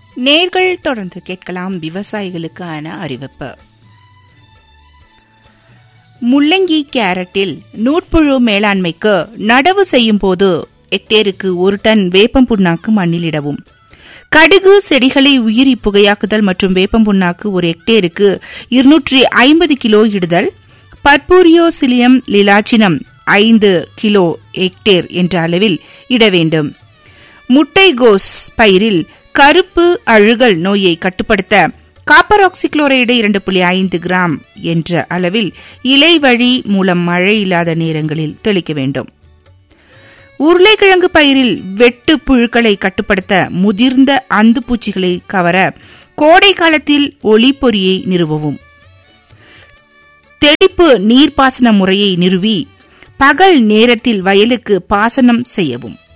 நேர்கள் தொடர்ந்து கேட்கலாம் விவசாயிகளுக்கான அறிவிப்பு முள்ளங்கி கேரட்டில் நூட்புழு மேலாண்மைக்கு நடவு செய்யும் போது ஹெக்டேருக்கு ஒரு டன் வேப்பம் புண்ணாக்கு மண்ணிலிடவும் கடுகு செடிகளை உயிரி புகையாக்குதல் மற்றும் வேப்பம் புண்ணாக்கு ஒரு ஹெக்டேருக்கு இருநூற்றி ஐம்பது கிலோ இடுதல் பர்பூரியோசிலியம் லிலாச்சினம் ஐந்து கிலோ ஹெக்டேர் என்ற அளவில் இட வேண்டும் முட்டைகோஸ் பயிரில் கருப்பு அழுகல் நோயை கட்டுப்படுத்த காப்பர் ஆக்சிக்ளோரைடு இரண்டு புள்ளி ஐந்து கிராம் என்ற அளவில் இலை வழி மூலம் மழை இல்லாத நேரங்களில் தெளிக்க வேண்டும் உருளைக்கிழங்கு பயிரில் வெட்டு புழுக்களை கட்டுப்படுத்த முதிர்ந்த அந்து பூச்சிகளை கவர கோடை காலத்தில் ஒளிப்பொறியை நிறுவவும் தெளிப்பு நீர்ப்பாசன முறையை நிறுவி பகல் நேரத்தில் வயலுக்கு பாசனம் செய்யவும்